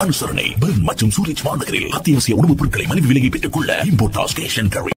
அனுசரணை பெர்ன் மற்றும் சூரிச் மாநகரில் அத்தியாவசிய உணவுப் பொருட்களை மலிவு விலையை பெற்றுக் கொள்ள இம்போர்டாஸ் கேஷ் அண்ட் கேரி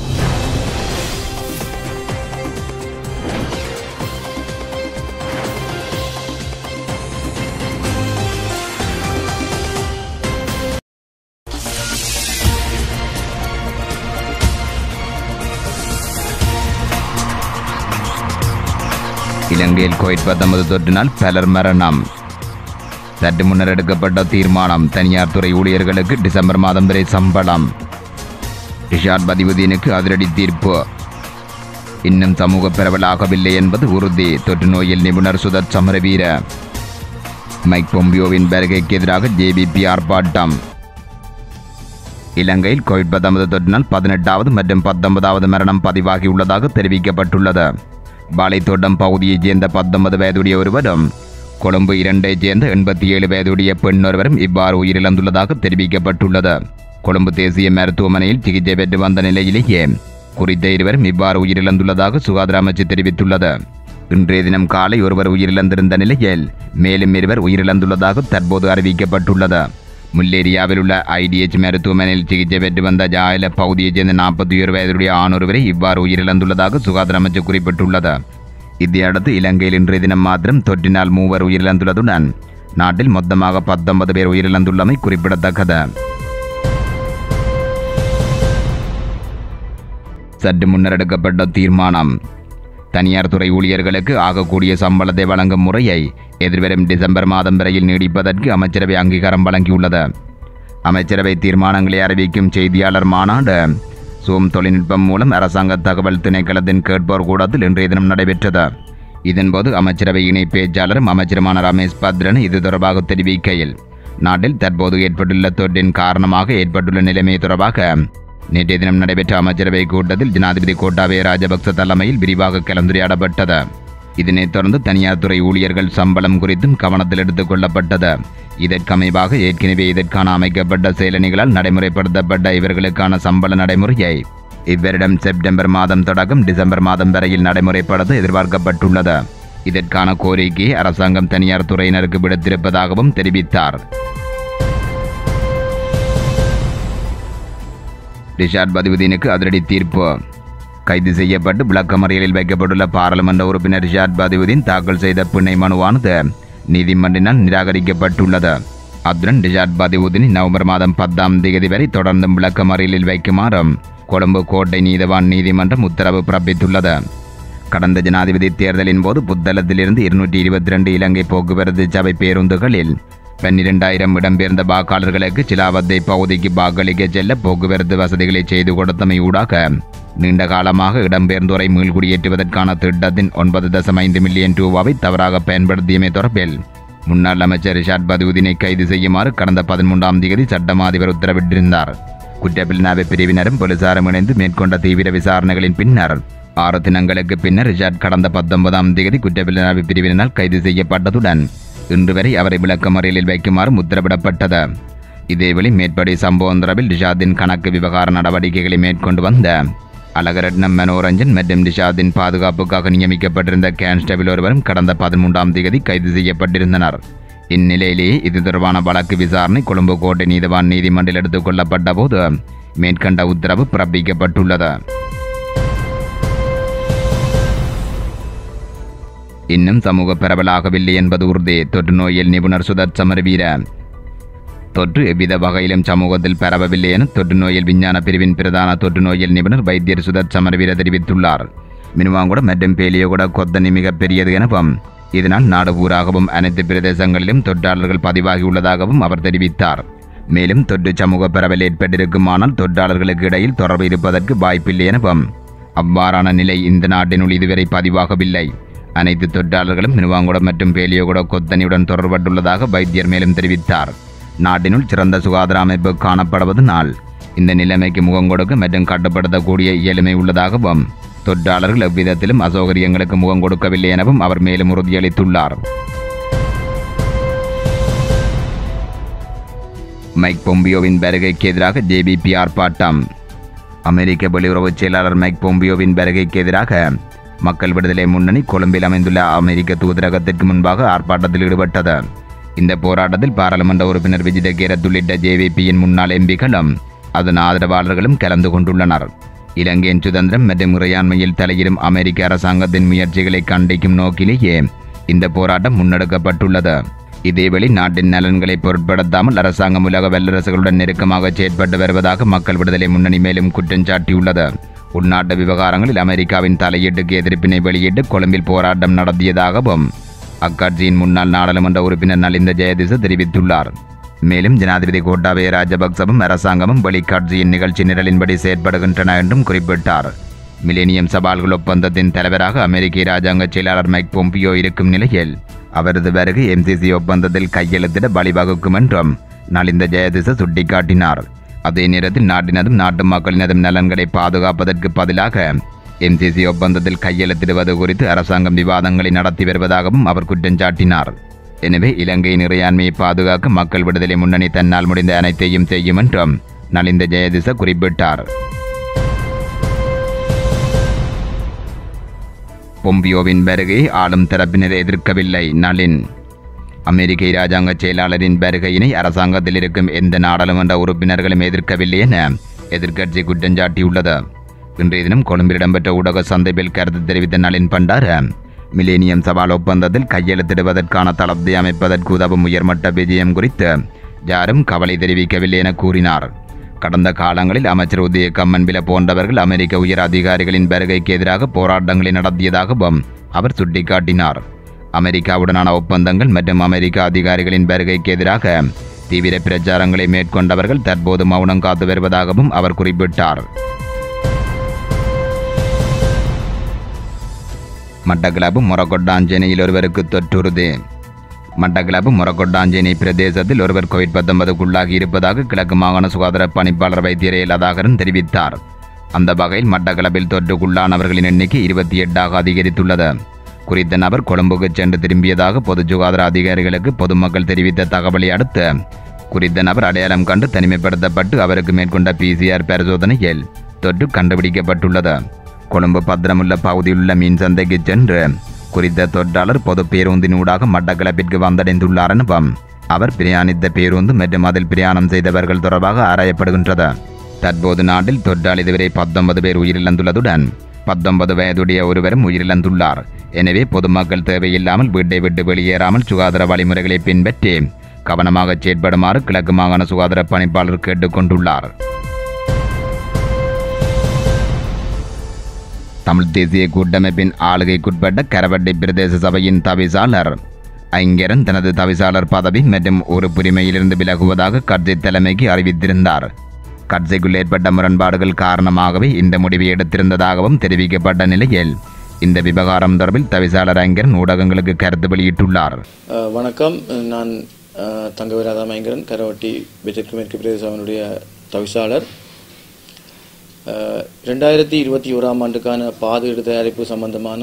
இலங்கையில் கோவிட் பத்தொன்பது தொற்றினால் பலர் மரணம் சற்று முன்னர் எடுக்கப்பட்ட தீர்மானம் தனியார் துறை ஊழியர்களுக்கு டிசம்பர் மாதம் வரை சம்பளம் ரிஷாட் பதிவுதீனுக்கு அதிரடி தீர்ப்பு இன்னும் சமூக பரவலாகவில்லை என்பது உறுதி தொற்று நோயில் நிபுணர் சுதத் சமரவீர மைக் பொம்பியோவின் வருகைக்கு எதிராக ஜேபிபி ஆர்ப்பாட்டம் இலங்கையில் கோவிட் பத்தொன்பது தொற்றினால் பதினெட்டாவது மற்றும் பத்தொன்பதாவது மரணம் பதிவாகியுள்ளதாக தெரிவிக்கப்பட்டுள்ளது பாலைத்தோட்டம் பகுதியைச் சேர்ந்த பத்தொன்பது வயதுடைய ஒருவரும் கொழும்பு இரண்டைச் சேர்ந்த எண்பத்தி ஏழு வயதுடைய பெண் ஒருவரும் இவ்வாறு உயிரிழந்துள்ளதாக தெரிவிக்கப்பட்டுள்ளது கொழும்பு தேசிய மருத்துவமனையில் சிகிச்சை பெற்று வந்த நிலையிலேயே குறித்த இருவரும் இவ்வாறு உயிரிழந்துள்ளதாக சுகாதார அமைச்சு தெரிவித்துள்ளது இன்றைய தினம் காலை ஒருவர் உயிரிழந்திருந்த நிலையில் மேலும் இருவர் உயிரிழந்துள்ளதாக தற்போது அறிவிக்கப்பட்டுள்ளது முல்லேரியாவில் உள்ள ஐடிஎச் மருத்துவமனையில் சிகிச்சை பெற்று வந்த ஜாயல பகுதியைச் சேர்ந்த நாற்பத்தி ஏழு வயதுடைய ஆணொருவரை இவ்வாறு உயிரிழந்துள்ளதாக சுகாதார அமைச்சு குறிப்பிட்டுள்ளது இதையடுத்து இலங்கையில் இன்றைய தினம் மாத்திரம் தொற்றினால் மூவர் உயிரிழந்துள்ளதுடன் நாட்டில் மொத்தமாக பத்தொன்பது பேர் உயிரிழந்துள்ளமை குறிப்பிடத்தக்கது சற்று முன்னர் எடுக்கப்பட்ட தீர்மானம் தனியார் துறை ஊழியர்களுக்கு ஆகக்கூடிய சம்பளத்தை வழங்கும் முறையை எதிர்வரும் டிசம்பர் மாதம் வரையில் நீடிப்பதற்கு அமைச்சரவை அங்கீகாரம் வழங்கியுள்ளது அமைச்சரவை தீர்மானங்களை அறிவிக்கும் செய்தியாளர் மாநாடு சூம் தொழில்நுட்பம் மூலம் அரசாங்க தகவல் திணைக்களத்தின் கேட்போர் கூடத்தில் இன்றைய தினம் நடைபெற்றது இதன்போது அமைச்சரவை இணை பேச்சாளரும் அமைச்சருமான ரமேஷ் பத்ரன் இது தொடர்பாக தெரிவிக்கையில் நாட்டில் தற்போது ஏற்பட்டுள்ள தொற்றின் காரணமாக ஏற்பட்டுள்ள நிலைமை தொடர்பாக நேற்றைய தினம் நடைபெற்ற அமைச்சரவை கூட்டத்தில் ஜனாதிபதி கோட்டாபய ராஜபக்ச தலைமையில் விரிவாக கலந்துரையாடப்பட்டது இதனைத் தொடர்ந்து தனியார் துறை ஊழியர்கள் சம்பளம் குறித்தும் கவனத்தில் எடுத்துக் கொள்ளப்பட்டது இதற்கமைவாக ஏற்கனவே இதற்கான அமைக்கப்பட்ட செயலணிகளால் நடைமுறைப்படுத்தப்பட்ட இவர்களுக்கான சம்பள நடைமுறையை இவ்வருடம் செப்டம்பர் மாதம் தொடக்கம் டிசம்பர் மாதம் வரையில் நடைமுறைப்படுத்த எதிர்பார்க்கப்பட்டுள்ளது இதற்கான கோரிக்கையை அரசாங்கம் தனியார் துறையினருக்கு விடுத்திருப்பதாகவும் தெரிவித்தார் ரிஷாட் பதிவுதீனுக்கு அதிரடி தீர்ப்பு கைது செய்யப்பட்டு விளக்கமறியலில் வைக்கப்பட்டுள்ள பாராளுமன்ற உறுப்பினர் ரிஷாட் பதிவுதீன் தாக்கல் செய்த பிணை மனுவானது நீதிமன்றினால் நிராகரிக்கப்பட்டுள்ளது அத்துடன் ரிஷாட் பதிவுதீன் நவம்பர் மாதம் பத்தாம் தேதி வரை தொடர்ந்தும் விளக்கமறியலில் வைக்குமாறும் கொழும்பு கோட்டை நீதவான் நீதிமன்றம் உத்தரவு பிறப்பித்துள்ளது கடந்த ஜனாதிபதி தேர்தலின் போது புத்தளத்திலிருந்து இருநூற்றி இருபத்தி ரெண்டு இலங்கை போக்குவரத்து சபை பேருந்துகளில் பன்னிரெண்டாயிரம் இடம்பெயர்ந்த வாக்காளர்களுக்கு சிலாவத்தை பகுதிக்கு வாக்களிக்க செல்ல போக்குவரத்து வசதிகளை செய்து கொடுத்தமை ஊடாக நீண்ட காலமாக இடம்பெயர்ந்தோரை மீள்குடியேற்றுவதற்கான திட்டத்தின் ஒன்பது தசம் ஐந்து மில்லியன் ரூபாவை தவறாக பயன்படுத்தியமை தொடர்பில் முன்னாள் அமைச்சர் ரிஷாட் பதுவுதீனை கைது செய்யுமாறு கடந்த பதிமூன்றாம் தேதி சட்டம் அதிபர் உத்தரவிட்டிருந்தார் குற்றப்பிரிவு பிரிவினரும் போலீசாரும் இணைந்து மேற்கொண்ட தீவிர விசாரணைகளின் பின்னர் ஆறு தினங்களுக்கு பின்னர் ரிஷாட் கடந்த பத்தொன்பதாம் தேதி குற்றப்பிரிவு பிரிவினரால் கைது செய்யப்பட்டதுடன் இன்று வரை அவரை விளக்கமறியலில் வைக்குமாறும் உத்தரவிடப்பட்டது இதேவேளை மேற்படி சம்பவம் தொடர்பில் ரிஷாத்தின் கணக்கு விவகார நடவடிக்கைகளை மேற்கொண்டு வந்த அழகரட்னம் மனோரஞ்சன் மற்றும் ரிஷாத்தின் பாதுகாப்புக்காக நியமிக்கப்பட்டிருந்த கான்ஸ்டபிள் ஒருவரும் கடந்த பதிமூன்றாம் தேதி கைது செய்யப்பட்டிருந்தனர் இந்நிலையிலேயே இது தொடர்பான வழக்கு விசாரணை கொழும்பு கோட்டை நீதிவான் நீதிமன்றில் எடுத்துக் கொள்ளப்பட்ட போது மேற்கண்ட உத்தரவு பிறப்பிக்கப்பட்டுள்ளது இன்னும் சமூக பரவலாகவில்லை என்பது உறுதி தொற்று நோயில் நிபுணர் சுதத் சமரவீர தொற்று எவ்வித வகையிலும் சமூகத்தில் பரவவில்லை என தொற்று நோயில் விஞ்ஞான பிரிவின் பிரதான தொற்று நோயில் நிபுணர் வைத்தியர் சுதத் சமரவீர தெரிவித்துள்ளார் மினுவாங்குட மற்றும் பேலியோகுட கொத்தனி மிக பெரியது எனவும் இதனால் நாடு பூராகவும் அனைத்து பிரதேசங்களிலும் தொற்றாளர்கள் பதிவாகியுள்ளதாகவும் அவர் தெரிவித்தார் மேலும் தொற்று சமூக பரவல் ஏற்பட்டிருக்குமானால் தொற்றாளர்களுக்கு இடையில் தொடர்பு இருப்பதற்கு வாய்ப்பில்லை எனவும் அவ்வாறான நிலை இந்த நாட்டினுள் இதுவரை பதிவாகவில்லை அனைத்து தொற்றாளர்களும் மினுவாங்குடம் மற்றும் பேலியோகுட கொத்தனியுடன் தொடர்பட்டுள்ளதாக வைத்தியர் மேலும் தெரிவித்தார் நாட்டினுள் சிறந்த சுகாதார அமைப்பு காணப்படுவதனால் இந்த நிலைமைக்கு முகம் கொடுக்க மற்றும் கட்டுப்படுத்தக்கூடிய இயலுமை உள்ளதாகவும் தொற்றாளர்கள் எவ்விதத்திலும் அசௌகரியங்களுக்கு முகம் கொடுக்கவில்லை எனவும் அவர் மேலும் உறுதியளித்துள்ளார் மைக் பொம்பியோவின் வருகைக்கு எதிராக ஜேபிபி ஆர்ப்பாட்டம் அமெரிக்க வெளியுறவுச் செயலாளர் மைக் பொம்பியோவின் வருகைக்கு எதிராக மக்கள் விடுதலை முன்னணி கொழும்பில் அமைந்துள்ள அமெரிக்க தூதரகத்திற்கு முன்பாக ஆர்ப்பாட்டத்தில் ஈடுபட்டது இந்த போராட்டத்தில் பாராளுமன்ற உறுப்பினர் விஜித கேரத் உள்ளிட்ட ஜேவிபியின் முன்னாள் எம்பிக்களும் அதன் ஆதரவாளர்களும் கலந்து கொண்டுள்ளனர் இலங்கையின் சுதந்திரம் மற்றும் இறையாண்மையில் தலையிடும் அமெரிக்க அரசாங்கத்தின் முயற்சிகளை கண்டிக்கும் நோக்கிலேயே இந்த போராட்டம் முன்னெடுக்கப்பட்டுள்ளது இதேவேளை நாட்டின் நலன்களை பொருட்படுத்தாமல் அரசாங்கம் உலக வல்லரசுகளுடன் நெருக்கமாக செயற்பட்டு வருவதாக மக்கள் விடுதலை முன்னணி மேலும் குற்றம் சாட்டியுள்ளது உள்நாட்டு விவகாரங்களில் அமெரிக்காவின் தலையீட்டுக்கு எதிர்ப்பினை வெளியிட்டு கொழும்பில் போராட்டம் நடத்தியதாகவும் அக்கட்சியின் முன்னாள் நாடாளுமன்ற உறுப்பினர் நலிந்த ஜெயதிச தெரிவித்துள்ளார் மேலும் ஜனாதிபதி கோட்டாபய ராஜபக்சவும் அரசாங்கமும் வெளிக்காட்சியின் நிகழ்ச்சி நிரலின்படி செயற்படுகின்றன என்றும் குறிப்பிட்டார் மிலேனியம் சவால்கள் ஒப்பந்தத்தின் தலைவராக அமெரிக்க இராஜாங்க செயலாளர் மைக் பொம்பியோ இருக்கும் நிலையில் அவரது வருகை எம்சிசி ஒப்பந்தத்தில் கையெழுத்திட வழிவகுக்கும் என்றும் நலிந்த ஜெயதிச சுட்டிக்காட்டினார் அதே நேரத்தில் நாட்டினதும் நாட்டு மக்களினதும் நலன்களை பாதுகாப்பதற்கு பதிலாக எம்சிசி ஒப்பந்தத்தில் கையெழுத்திடுவது குறித்து அரசாங்கம் விவாதங்களை நடத்தி வருவதாகவும் அவர் குற்றம் சாட்டினார் எனவே இலங்கையின் இறையாண்மையை பாதுகாக்க மக்கள் விடுதலை முன்னணி தன்னால் முடிந்த அனைத்தையும் செய்யும் என்றும் நலிந்த ஜெயதிச குறிப்பிட்டார் பொம்பியோவின் வருகை ஆளும் தரப்பினர் எதிர்க்கவில்லை நளின் அமெரிக்க இராஜாங்க செயலாளரின் வருகையினை அரசாங்கத்தில் இருக்கும் எந்த நாடாளுமன்ற உறுப்பினர்களும் எதிர்க்கவில்லை என எதிர்க்கட்சி குற்றம் சாட்டியுள்ளது இன்றைய தினம் கொழும்பில் இடம்பெற்ற ஊடக சந்திப்பில் கருத்து தெரிவித்த நளின் பண்டார மிலேனியம் சவால் ஒப்பந்தத்தில் கையெழுத்திடுவதற்கான தளத்தை அமைப்பதற்கு உதவும் உயர்மட்ட விஜயம் குறித்து யாரும் கவலை தெரிவிக்கவில்லை என கூறினார் கடந்த காலங்களில் அமைச்சர் உதய கம்மன்பில போன்றவர்கள் அமெரிக்க உயர் அதிகாரிகளின் வருகைக்கு எதிராக போராட்டங்களை நடத்தியதாகவும் அவர் சுட்டிக்காட்டினார் அமெரிக்காவுடனான ஒப்பந்தங்கள் மற்றும் அமெரிக்க அதிகாரிகளின் வருகைக்கு எதிராக தீவிர பிரச்சாரங்களை மேற்கொண்டவர்கள் தற்போது மௌனம் காத்து வருவதாகவும் அவர் குறிப்பிட்டார் மட்டக்களப்பு மொரக்கொட்டாஞ்சேனையில் ஒருவருக்கு தொற்றுறுது மட்டக்களப்பு மொரக்கொட்டாஞ்சேனை பிரதேசத்தில் ஒருவர் கோவிட் பத்தொன்பதுக்குள்ளாகி இருப்பதாக கிழக்கு மாகாண சுகாதார பணிப்பாளர் வைத்தியர் லதாகரன் தெரிவித்தார் அந்த வகையில் மட்டக்களப்பில் தொற்றுக்குள்ளானவர்களின் எண்ணிக்கை இருபத்தி எட்டாக அதிகரித்துள்ளது குறித்த நபர் கொழும்புக்கு சென்று திரும்பியதாக பொது சுகாதார அதிகாரிகளுக்கு பொதுமக்கள் தெரிவித்த தகவலை அடுத்து குறித்த நபர் அடையாளம் கண்டு தனிமைப்படுத்தப்பட்டு அவருக்கு மேற்கொண்ட பிசிஆர் பரிசோதனையில் தொற்று கண்டுபிடிக்கப்பட்டுள்ளது கொழும்பு பத்திரமுள்ள பகுதியிலுள்ள மீன் சந்தைக்கு சென்று குறித்த தொற்றாளர் பொது பேருந்தினூடாக மட்டக்களப்பிற்கு வந்தடைந்துள்ளார் எனவும் அவர் பிரயாணித்த பேருந்து மற்றும் அதில் பிரயாணம் செய்தவர்கள் தொடர்பாக ஆராயப்படுகின்றது தற்போது நாட்டில் தொற்றால் இதுவரை பத்தொன்பது பேர் உயிரிழந்துள்ளதுடன் பத்தொன்பது வயதுடைய ஒருவரும் உயிரிழந்துள்ளார் எனவே பொதுமக்கள் தேவையில்லாமல் வீட்டை விட்டு வெளியேறாமல் சுகாதார வழிமுறைகளை பின்பற்றி கவனமாக செயற்படுமாறு கிழக்கு மாகாண சுகாதார பணிப்பாளர் கேட்டுக்கொண்டுள்ளார் தமிழ் தேசிய கூட்டமைப்பின் ஆளுகைக்குட்பட்ட கரவட்டி பிரதேச சபையின் தவிசாளர் ஐங்கரன் தனது தவிசாளர் பதவி மற்றும் உறுப்புரிமையிலிருந்து விலகுவதாக கட்சி தலைமைக்கு அறிவித்திருந்தார் கட்சிக்குள் ஏற்பட்ட முரண்பாடுகள் காரணமாகவே இந்த முடிவை எடுத்திருந்ததாகவும் தெரிவிக்கப்பட்ட நிலையில் இந்த விவகாரம் தொடர்பில் தவிசாளர் ஐங்கரன் ஊடகங்களுக்கு கருத்து வெளியிட்டுள்ளார் அஹ் வணக்கம் நான் அஹ், தங்கவீராதா மயங்கரன் கரவட்டி பெஜற்கு மேற்கு பிரதேச சபையினுடைய தவிசாளர் அஹ், ரெண்டாயிரத்தி இருபத்தி ஓராம் ஆண்டுக்கான பாதுகாப்பு தயாரிப்பு சம்பந்தமான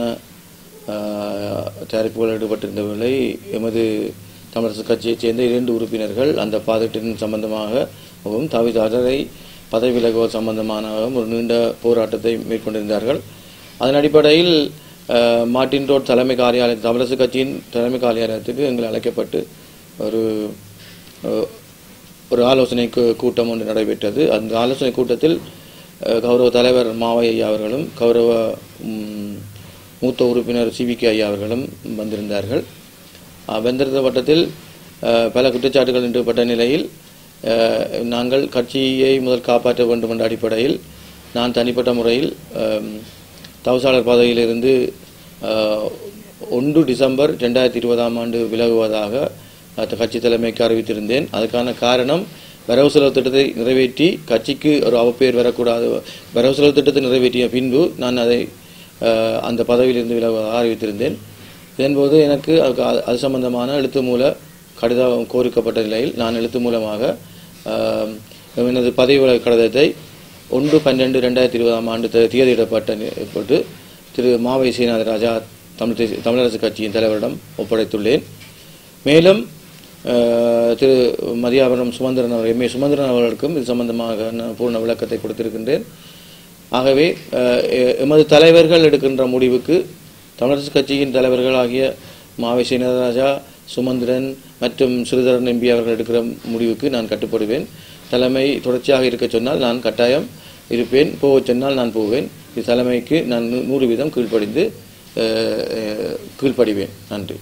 அஹ், தயாரிப்புகள் ஈடுபட்டிருந்தவர்களை எமது தமிழரசு கட்சியைச் சேர்ந்த இரண்டு உறுப்பினர்கள் அந்த பாதுகாட்டின் சம்பந்தமாகவும் தவிசாளரை பதவி விலகுவது சம்பந்தமாகவும் ஒரு நீண்ட போராட்டத்தை மேற்கொண்டிருந்தார்கள் அதன் அடிப்படையில் அஹ், மார்ட்டின் ரோட் தலைமை காரியாலயம் தமிழரசு கட்சியின் தலைமை காரியாலயத்துக்கு எங்களை அழைக்கப்பட்டு ஒரு அஹ், ஒரு ஆலோசனை கூ- கூட்டம் ஒன்று நடைபெற்றது அந்த ஆலோசனை கூட்டத்தில் அஹ், கௌரவ தலைவர் மாவை ஐயா அவர்களும் கௌரவ ம், மூத்த உறுப்பினர் சிவிகே ஐயா அவர்களும் வந்திருந்தார்கள் அஹ், வந்திருந்த வட்டத்தில் அஹ், பல குற்றச்சாட்டுகள் நிறுவப்பட்ட நிலையில் அஹ், நாங்கள் கட்சியை முதல் காப்பாற்ற வேண்டும் என்ற அடிப்படையில் நான் தனிப்பட்ட முறையில் அஹ், தவசாளர் பதவியிலிருந்து அஹ், ஒன்று டிசம்பர் ரெண்டாயிரத்தி இருபதாம் ஆண்டு விலகுவதாக அந்த கட்சி தலைமைக்கு அறிவித்திருந்தேன் அதுக்கான காரணம் வரவு செலவு திட்டத்தை நிறைவேற்றி கட்சிக்கு ஒரு அவப்பெயர் வரக்கூடாது வரவு செலவு திட்டத்தை நிறைவேற்றிய பின்பு நான் அதை அஹ், அந்த பதவியிலிருந்து விலகுவதாக அறிவித்திருந்தேன் இதன்போது எனக்கு அதுக்கு அது- அது சம்பந்தமான எழுத்து மூல கடிதம் கோரிக்கப்பட்ட நிலையில் நான் எழுத்து மூலமாக அஹ், எனது பதவி விலகல் கடிதத்தை ஒன்று பன்னெண்டு ரெண்டாயிரத்தி இருபதாம் ஆண்டு தே- தேதியிடப்பட்ட நி- போட்டு திரு மாவை சீனாத ராஜா தமிழ் தேசிய தமிழரசு கட்சியின் தலைவரிடம் ஒப்படைத்துள்ளேன் மேலும் அஹ், திரு மதியாபுரம் சுமந்திரன் அவர் எம்ஏ சுமந்திரன் அவர்களுக்கும் இது சம்பந்தமாக நான் பூர்ண விளக்கத்தை கொடுத்திருக்கின்றேன் ஆகவே அஹ், எ- எமது தலைவர்கள் எடுக்கின்ற முடிவுக்கு தமிழரசு கட்சியின் தலைவர்களாகிய மாவை சீனராஜா சுமந்திரன் மற்றும் ஸ்ரீதரன் எம்பி அவர்கள் எடுக்கிற முடிவுக்கு நான் கட்டுப்படுவேன் தலைமை தொடர்ச்சியாக இருக்க சொன்னால் நான் கட்டாயம் இருப்பேன் போகச் சொன்னால் நான் போவேன் இது தலைமைக்கு நான் நூ- நூறு வீதம் கீழ்ப்படிந்து அஹ், அஹ், கீழ்ப்படிவேன் நன்றி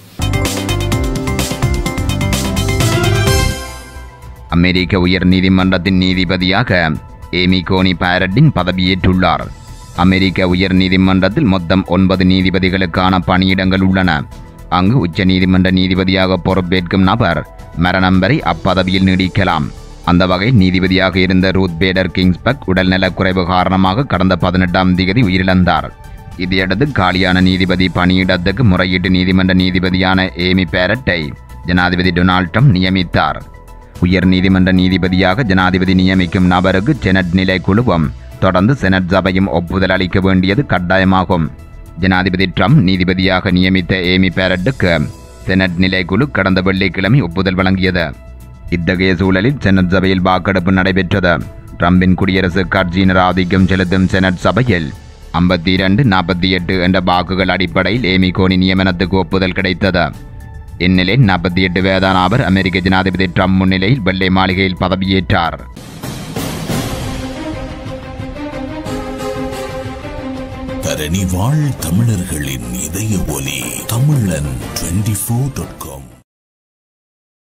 அமெரிக்க உயர் நீதிமன்றத்தின் நீதிபதியாக ஏமி கோனி பாரட்டின் பதவியேற்றுள்ளார் அமெரிக்க உயர் நீதிமன்றத்தில் மொத்தம் ஒன்பது நீதிபதிகளுக்கான பணியிடங்கள் உள்ளன அங்கு உச்ச நீதிமன்ற நீதிபதியாக பொறுப்பேற்கும் நபர் மரணம் வரை அப்பதவியில் நீடிக்கலாம் அந்த வகை நீதிபதியாக இருந்த ரூத் பேடர் கிங்ஸ்பக் உடல்நலக்குறைவு காரணமாக கடந்த பதினெட்டாம் தேதி உயிரிழந்தார் இதையடுத்து காலியான நீதிபதி பணியிடத்துக்கு முறையீட்டு நீதிமன்ற நீதிபதியான ஏமி பேரட்டை ஜனாதிபதி டொனால்ட் ட்ரம்ப் நியமித்தார் உயர் நீதிமன்ற நீதிபதியாக ஜனாதிபதி நியமிக்கும் நபருக்கு செனட் நிலை குழுவும் தொடர்ந்து செனட் சபையும் ஒப்புதல் அளிக்க வேண்டியது கட்டாயமாகும் ஜனாதிபதி ட்ரம்ப் நீதிபதியாக நியமித்த ஏமி பேரட்டுக்கு செனட் நிலைக்குழு கடந்த வெள்ளிக்கிழமை ஒப்புதல் வழங்கியது இத்தகைய சூழலில் செனட் சபையில் வாக்கெடுப்பு நடைபெற்றது ட்ரம்பின் குடியரசுக் கட்சியினர் ஆதிக்கம் செலுத்தும் செனட் சபையில் ஐம்பத்தி இரண்டு நாற்பத்தி எட்டு என்ற வாக்குகள் அடிப்படையில் ஏமி கோனி நியமனத்துக்கு ஒப்புதல் கிடைத்தது இந்நிலையில் நாற்பத்தி எட்டு வயதான அவர் அமெரிக்க ஜனாதிபதி ட்ரம்ப் முன்னிலையில் வெள்ளை மாளிகையில் பதவியேற்றார் தரணி வாழ் தமிழர்களின் இதய ஒலி தமிழன் டுவெண்டி ஃபோர் டாட் காம்